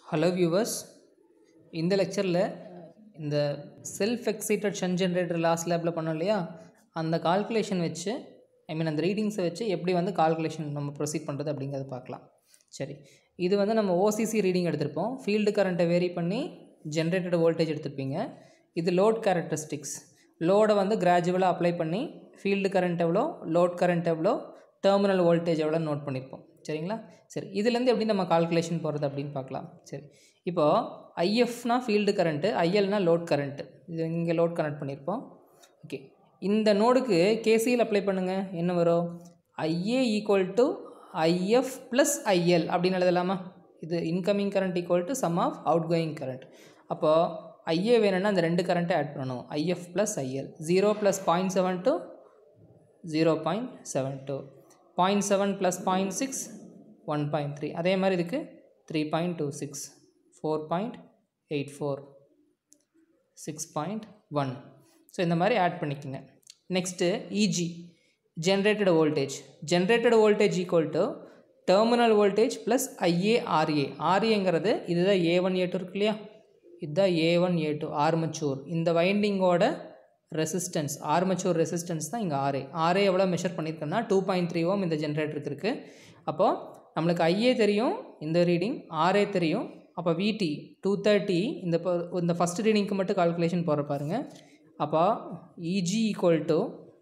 hello viewers இந்த லெக்சரில் இந்த self excited shunt generator last லேபில் பண்ணோம் இல்லையா அந்த கால்குலேஷன் வச்சு ஐ மீன் அந்த ரீடிங்ஸை வச்சு எப்படி வந்து கால்குலேஷன் நம்ம ப்ரொசீட் பண்ணுறது அப்படிங்கிறத பார்க்கலாம் சரி இது வந்து நம்ம ஓசிசி ரீடிங் எடுத்திருப்போம் ஃபீல்டு கரண்ட்டை வேரி பண்ணி ஜென்ரேட்டட் வோல்டேஜ் எடுத்திருப்பீங்க இது லோட் கேரக்டரிஸ்டிக்ஸ் லோடை வந்து கிராஜுவலாக அப்ளை பண்ணி ஃபீல்டு கரண்ட் எவ்வளோ லோட் கரண்ட் எவ்வளோ டெர்மினல் வோல்டேஜ் எவ்வளோ நோட் பண்ணியிருப்போம் சரிங்களா சரி இதுலேருந்து எப்படி நம்ம கால்குலேஷன் போகிறது அப்படின்னு பார்க்கலாம் சரி இப்போது ஐஎஃப்னா ஃபீல்டு கரண்ட்டு ஐஎல்னா லோட் கரண்ட்டு இது இங்கே லோட் கனெக்ட் பண்ணியிருப்போம் ஓகே இந்த நோடுக்கு கேசிஎல் அப்ளை பண்ணுங்கள் என்ன வரும் IA equal to IF plus IL அப்படின்னு எழுதலாமா இது incoming current equal to sum of outgoing current அப்போது ஐஏ வேணும்னா அந்த ரெண்டு கரண்ட்டை ஆட் பண்ணணும் IF plus IL zero plus point seven two zero point seven two point seven plus point six one point three அதே மாதிரி இதுக்கு three point two six four point eight four six point one so இந்த மாதிரி add பண்ணிக்கோங்க next இஜி generated voltage generated voltage equal to terminal voltage plus IA RA ஆர்ஏங்கிறது இதுதான் A one A two இருக்கு இல்லையா இதுதான் A one A two armature இந்த வைண்டிங்கோட ரெசிஸ்டன்ஸ் ஆர்மச்சூர் ரெசிஸ்டன்ஸ் தான் இங்கே ஆர்ஏ ஆர்ஏ எவ்வளோ மெஷர் பண்ணியிருக்கோம்னா டூ பாயிண்ட் த்ரீ ஓம் இந்த ஜென்ரேட்டருக்கு இருக்குது அப்போது நம்மளுக்கு ஐஏ தெரியும் இந்த ரீடிங் ஆர்ஏ தெரியும் அப்போ விடி டூ தேர்ட்டி இந்த இப்போ இந்த ஃபஸ்ட் ரீடிங்க்கு மட்டும் கால்குலேஷன் போகிற பாருங்கள் அப்போ EG equal to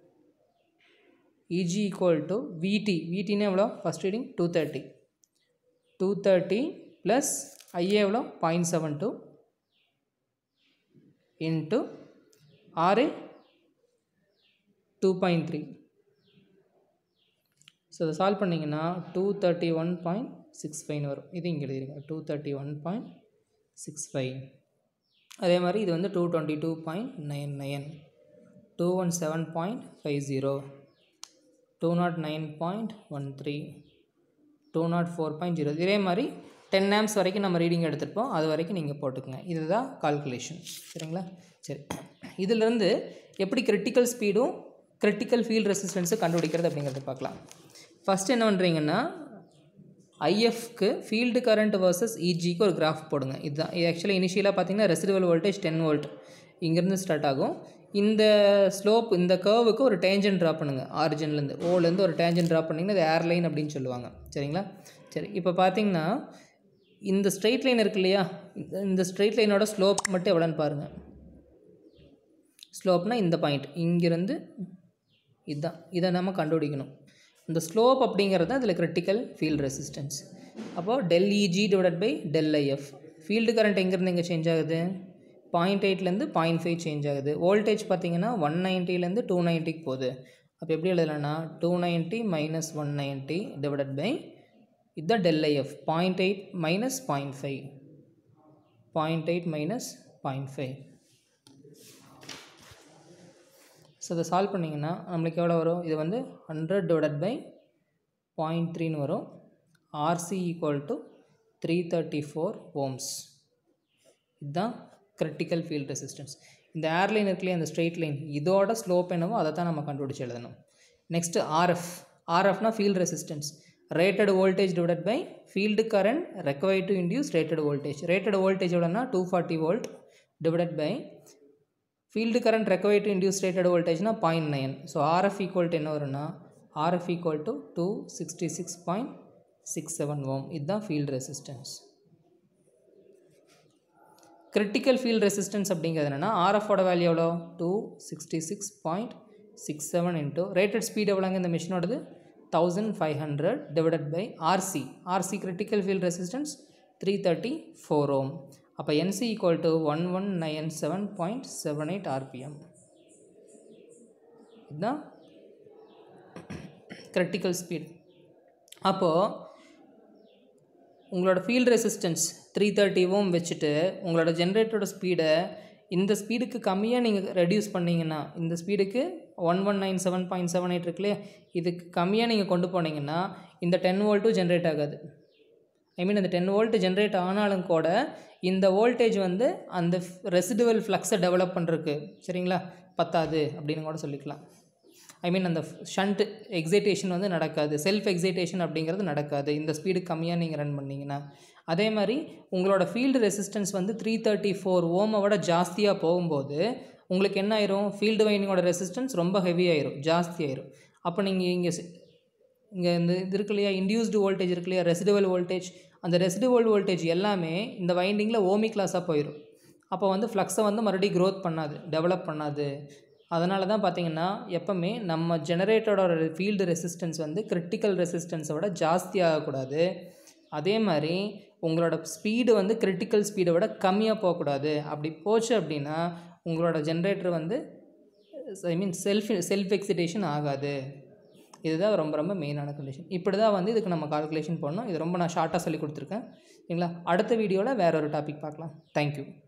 EG equal to VT விடின்னு எவ்வளோ first reading two thirty two thirty plus IA எவ்வளோ பாயிண்ட் செவன் டூ இன்ட்டு ஆறு டூ பாயிண்ட் த்ரீ ஸோ இதை சால்வ் பண்ணிங்கன்னா two thirty one point six ஃபைவ்னு வரும் இது இங்கே எழுதிருங்க two thirty one point six five அதே மாதிரி இது வந்து two twenty two point nine nine two one seven point five zero two nought nine point one three two nought four point zero இதே மாதிரி டென் ஆம்ஸ் வரைக்கும் நம்ம reading எடுத்திருப்போம் அது வரைக்கும் நீங்கள் போட்டுக்கோங்க இதுதான் கால்குலேஷன் சரிங்களா சரி இதிலிருந்து எப்படி கிரிட்டிக்கல் ஸ்பீடும் கிரிட்டிக்கல் ஃபீல்ட் ரெசிஸ்டன்ஸும் கண்டுபிடிக்கிறது அப்படிங்கிறத பார்க்கலாம் ஃபஸ்ட்டு என்ன பண்ணுறீங்கன்னா ஐஎஃப்க்கு ஃபீல்டு கரண்ட் வர்சஸ் இஜிக்கு ஒரு கிராஃப் போடுங்க இதுதான் இது ஆக்சுவலாக இனிஷியலாக பார்த்தீங்கன்னா ரெசிடுவல் வோல்டேஜ் டென் வோல்ட் இங்கேருந்து ஸ்டார்ட் ஆகும் இந்த ஸ்லோப் இந்த கர்வுக்கு ஒரு டேஞ்சன் ட்ரா பண்ணுங்கள் ஆரிஜின்லேருந்து ஓலேருந்து ஒரு டேஞ்சன் ட்ரா பண்ணிங்கன்னா இது ஏர்லைன் அப்படின்னு சொல்லுவாங்க சரிங்களா சரி இப்போ பார்த்தீங்கன்னா இந்த ஸ்ட்ரெயிட் லைன் இருக்கு இல்லையா இந்த ஸ்ட்ரெயிட் லைனோட ஸ்லோப் மட்டும் எவ்வளோன்னு பாருங்கள் ஸ்லோப்னால் இந்த பாயிண்ட் இங்கேருந்து இதுதான் இதை நம்ம கண்டுபிடிக்கணும் இந்த ஸ்லோப் அப்படிங்கிறது தான் இதில் கிரிட்டிக்கல் ஃபீல்டு ரெசிஸ்டன்ஸ் அப்போது del EG divided by del IF field current எங்கேருந்து எங்கே சேஞ்ச் ஆகுது பாயிண்ட் எயிட்லேருந்து பாயிண்ட் ஃபைவ் சேஞ்ச் ஆகுது வோல்டேஜ் பார்த்தீங்கன்னா ஒன் நைன்ட்டிலேருந்து டூ நைன்ட்டிக்கு போகுது அப்போ எப்படி எழுதலாம்னா two ninety minus one ninety divided by இதுதான் del IF point eight minus point five point eight minus point five so இதை சால்வ் பண்ணிங்கன்னா நம்மளுக்கு எவ்வளோ வரும் இது வந்து ஹண்ட்ரட் டிவைடட் பை பாயிண்ட் த்ரீன்னு வரும் RC equal to three thirty four ohms இதுதான் கிரிட்டிக்கல் ஃபீல்ட் ரெசிஸ்டன்ஸ் இந்த ஏர்லைன் இருக்குல்லையே அந்த ஸ்ட்ரெயிட் லைன் இதோட ஸ்லோப் என்னவோ அதை தான் நம்ம கண்டுபிடிச்சி எழுதணும் நெக்ஸ்ட்டு ஆர்எஃப் ஆர்எஃப்னா field resistance rated voltage divided by field current required to induce rated voltage rated voltage எவ்வளோனா two forty volt divided by field current required to induce rated வோல்டேஜ்னா point nine so RF equal to என்ன வரும்னா RF equal to two sixty six point six seven ohm இதுதான் field resistance critical field resistance அப்படிங்கிறது என்னென்னா ஆர்எஃபோட value எவ்வளோ two sixty six point six seven into rated speed எவ்வளோங்க இந்த மிஷினோடது thousand five hundred divided by RC RC critical field resistance three thirty four ohm அப்போ NC equal to one one nine seven point seven eight RPM இதுதான் critical speed அப்போது உங்களோட field resistance three thirty ohm வச்சுட்டு உங்களோட ஜென்ரேட்டரோட ஸ்பீடை இந்த ஸ்பீடுக்கு கம்மியாக நீங்கள் ரெடியூஸ் பண்ணிங்கன்னா இந்த ஸ்பீடுக்கு one one nine seven point seven eight இருக்குல்லையே இதுக்கு கம்மியாக நீங்கள் கொண்டு போனீங்கன்னா இந்த டென் வோல்ட்டும் ஜென்ரேட் ஆகாது ஐ மீன் இந்த டென் வோல்ட் ஜென்ரேட் ஆனாலும் கூட இந்த வோல்டேஜ் வந்து அந்த ரெசிடுவல் ஃப்ளக்ஸை டெவலப் பண்ணுறதுக்கு சரிங்களா பத்தாது அப்படின்னு கூட சொல்லிக்கலாம் ஐ மீன் அந்த ஷண்ட் எக்ஸைட்டேஷன் வந்து நடக்காது செல்ஃப் எக்ஸைட்டேஷன் அப்படிங்கிறது நடக்காது இந்த ஸ்பீடு கம்மியாக நீங்கள் ரன் பண்ணிங்கன்னா அதே மாதிரி உங்களோட ஃபீல்டு ரெசிஸ்டன்ஸ் வந்து த்ரீ தேர்ட்டி ஃபோர் ஓமை விட ஜாஸ்தியாக போகும்போது உங்களுக்கு என்ன ஆயிரும் ஃபீல்டு வைண்டிங்கோட ரெசிஸ்டன்ஸ் ரொம்ப ஹெவி ஆயிரும் ஜாஸ்தி ஆயிரும் அப்போ நீங்கள் இங்கே இங்கே இந்த இது இருக்கு இல்லையா இன்டியூஸ்டு வோல்டேஜ் இருக்கு இல்லையா ரெசிடுவல் வோல்டேஜ் அந்த ரெசிடுவல் வோல்டேஜ் எல்லாமே இந்த வைண்டிங்கில் ஓமி கிளாஸாக போயிடும் அப்போ வந்து ஃப்ளக்ஸை வந்து மறுபடியும் க்ரோத் பண்ணாது டெவலப் பண்ணாது அதனால தான் பார்த்தீங்கன்னா எப்போவுமே நம்ம ஜெனரேட்டரோட ஃபீல்டு ரெசிஸ்டன்ஸ் வந்து கிரிட்டிக்கல் ரெசிஸ்டன்ஸை விட ஜாஸ்தி ஆகக்கூடாது அதே மாதிரி உங்களோட ஸ்பீடு வந்து கிரிட்டிக்கல் ஸ்பீடை விட கம்மியாக போகக்கூடாது அப்படி போச்சு அப்படின்னா உங்களோட ஜென்ரேட்டர் வந்து I mean self self excitation ஆகாது இதுதான் ரொம்ப ரொம்ப மெயினான கண்டிஷன் இப்படி தான் வந்து இதுக்கு நம்ம கால்குலேஷன் பண்ணணும் இது ரொம்ப நான் ஷார்ட்டாக சொல்லி கொடுத்துருக்கேன் சரிங்களா அடுத்த வீடியோவில் வேற ஒரு டாபிக் பார்க்கலாம் தேங்க்யூ